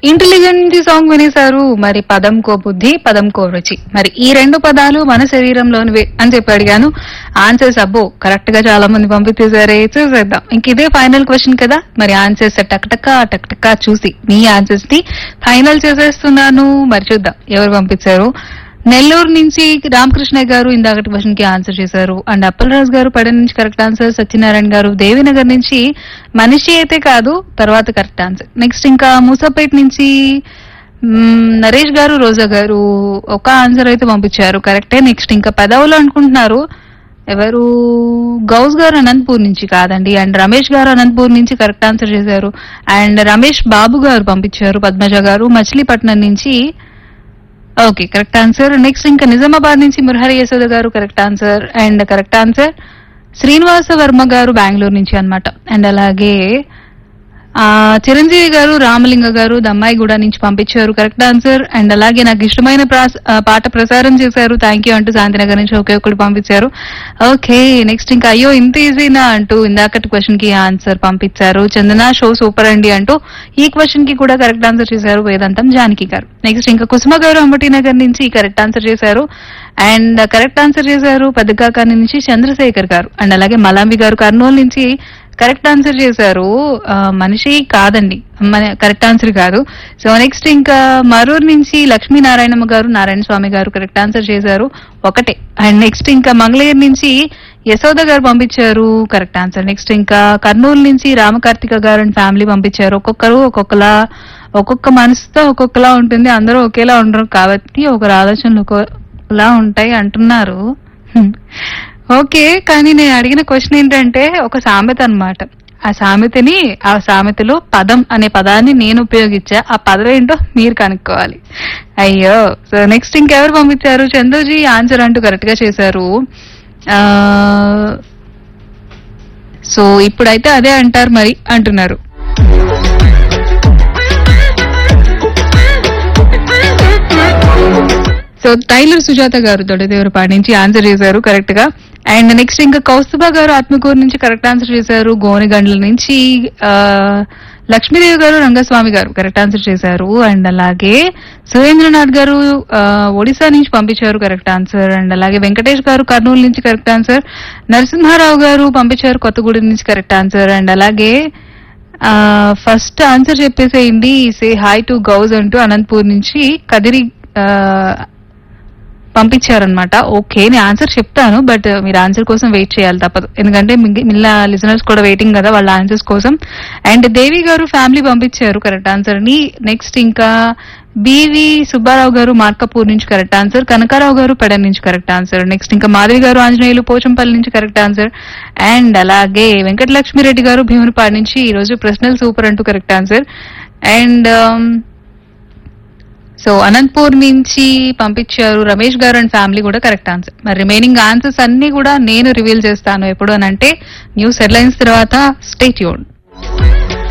Intelligent song వినేశారు మరి పదం కో బుద్ధి పదం కో రుచి మరి ఈ రెండు పదాలు మన శరీరంలోనివే అని చెప్పి అడిగాను ఆన్సర్స్ అబ్బో కరెక్ట్ గా చాలా మంది పంపించేసారే చూసేద్దాం ఇంక ఇదే ఫైనల్ క్వశ్చన్ కదా మరి ఆన్సర్స్ టక్టక టక్టక చూసి మీ ఆన్సర్స్ ని ఫైనల్ చేసేస్తున్నాను మరి చూద్దాం ఎవరు పంపించారు నెల్లూరు నుంచి రామకృష్ణ గారు ఇందాకటి క్వశ్చన్ కి ఆన్సర్ చేశారు అండ్ అప్పలరాజు గారు పడ నుంచి కరెక్ట్ ఆన్సర్ సత్యనారాయణ గారు దేవినగర్ నుంచి మనిషి అయితే కాదు తర్వాత కరెక్ట్ ఆన్సర్ నెక్స్ట్ ఇంకా మూసాపేట నుంచి మ్మ్, నరేష్ గారు రోజా గారు ఒక ఆన్సర్ అయితే పంపించారు కరెక్టే నెక్స్ట్ ఇంకా పెదవులు అనుకుంటున్నారు ఎవరు గౌస్ గారు అనంతపూర్ నుంచి కాదండి అండ్ రమేష్ గారు అనంతపూర్ నుంచి కరెక్ట్ ఆన్సర్ చేశారు అండ్ రమేష్ బాబు గారు పంపించారు పద్మజ గారు మచిలీపట్నం నుంచి ఓకే కరెక్ట్ ఆన్సర్ నెక్స్ట్ ఇంకా నిజామాబాద్ నుంచి మురహరి యశోద గారు correct answer and correct answer Srinivasa Varma గారు బెంగళూరు నుంచి అన్నమాట అండ్ అలాగే ఆ చిరంజీవి గారు రామలింగ గారు దమ్మాయిగూడ నుంచి పంపించారు కరెక్ట్ ఆన్సర్ అండ్ అలాగే నాకు ఇష్టమైన ప్రాస్- ఆ, పాట ప్రసారం చేశారు థ్యాంక్ యూ అంటూ శాంతినగర్ నుంచి ఒకే ఒకటి పంపించారు ఓకే నెక్స్ట్ ఇంకా అయ్యో ఇంత ఈజీనా అంటూ ఇందాకటి క్వశ్చన్ కి ఆన్సర్ పంపించారు చందన షో సూపర్ అండి అంటూ ఈ క్వశ్చన్ కి కూడా కరెక్ట్ ఆన్సర్ చేశారు వేదాంతం జానకి గారు నెక్స్ట్ ఇంకా కుసుమ గారు అంబటి నగర్ నుంచి కరెక్ట్ ఆన్సర్ చేశారు అండ్ కరెక్ట్ ఆన్సర్ చేశారు పెద్దకాకాని నుంచి చంద్రశేఖర్ గారు అండ్ అలాగే మలాంబి గారు కర్నూలు నుంచి కరెక్ట్ ఆన్సర్ చేశారు ఆ, మనిషి కాదండి కరెక్ట్ ఆన్సర్ కాదు సో నెక్స్ట్ ఇంకా మరూరు నుంచి లక్ష్మీనారాయణమ్మ గారు నారాయణ స్వామి గారు కరెక్ట్ ఆన్సర్ చేశారు ఒకటే అండ్ నెక్స్ట్ ఇంకా మంగళగిరి నుంచి యశోద గారు పంపించారు కరెక్ట్ ఆన్సర్ నెక్స్ట్ ఇంకా కర్నూలు నుంచి రామకార్తిక గారు అండ్ ఫ్యామిలీ పంపించారు ఒక్కొక్కరు ఒక్కొక్కలా ఒక్కొక్క మనసుతో ఒక్కొక్కలా ఉంటుంది అందరూ ఒకేలా ఉండరు కాబట్టి ఒకరి ఆలోచనలు ఒక్కొక్కలా ఉంటాయి అంటున్నారు హ్మ్. ఓకే కానీ నేను అడిగిన క్వశ్చన్ ఏంటంటే ఒక సామెత అన్నమాట ఆ సామెతని ఆ సామెతలో పదం అనే పదాన్ని నేను ఉపయోగించా ఆ పదం ఏంటో మీరు కనుక్కోవాలి అయ్యో సో నెక్స్ట్ ఇంకెవరు పంపించారు చందుజీ ఆన్సర్ అంటూ కరెక్ట్ గా చేశారు ఆ సో ఇప్పుడైతే అదే అంటారు మరి అంటున్నారు సో టైలర్ సుజాత గారు దొడదేవరపాటి నుంచి ఆన్సర్ చేశారు కరెక్ట్ గా అండ్ నెక్స్ట్ ఇంకా కౌస్తుభ గారు ఆత్మకూరు నుంచి కరెక్ట్ ఆన్సర్ చేశారు గోనెగండ్ల నుంచి ఆ, లక్ష్మీదేవి గారు రంగస్వామి గారు కరెక్ట్ ఆన్సర్ చేశారు అండ్ అలాగే సురేంద్రనాథ్ గారు ఆ, ఒడిశా నుంచి పంపించారు కరెక్ట్ ఆన్సర్ అండ్ అలాగే వెంకటేష్ గారు కర్నూలు నుంచి కరెక్ట్ ఆన్సర్ నరసింహారావు గారు పంపించారు కొత్తగూడెం నుంచి కరెక్ట్ ఆన్సర్ అండ్ అలాగే ఫస్ట్ ఆన్సర్ చెప్పేసేయండి సే హాయ్ టు గౌజ్ అంటూ అనంతపూర్ నుంచి కదిరి ఆ, పంపించారనమాట ఓకే నేను ఆన్సర్ చెప్తాను బట్ మీరు ఆన్సర్ కోసం వెయిట్ చేయాలి తప్పదు ఎందుకంటే మిగి- మిగిలిన లిసనర్స్ కూడా వెయిటింగ్ కదా వాళ్ళ ఆన్సర్స్ కోసం అండ్ దేవి గారు ఫ్యామిలీ పంపించారు కరెక్ట్ ఆన్సర్ ని నెక్స్ట్ ఇంకా బివి సుబ్బారావు గారు మార్కపూర్ నుంచి కరెక్ట్ ఆన్సర్ కనకారావు గారు పెడన్ నుంచి కరెక్ట్ ఆన్సర్ నెక్స్ట్ ఇంకా మాధవి గారు ఆంజనేయులు పోచంపల్లి నుంచి కరెక్ట్ ఆన్సర్ అండ్ అలాగే వెంకటలక్ష్మిరెడ్డి గారు భీమునిపాడు నుంచి ఈ రోజు ప్రశ్నలు సూపర్ అంటూ correct answer and so Anantapur నుంచి పంపించారు రమేష్ గారు అండ్ ఫ్యామిలీ కూడా కరెక్ట్ ఆన్సర్ మరి రిమైనింగ్ ఆన్సర్స్ అన్ని కూడా నేను రివీల్ చేస్తాను ఎప్పుడు అని అంటే న్యూస్ హెడ్లైన్స్ తర్వాత స్టే ట్యూన్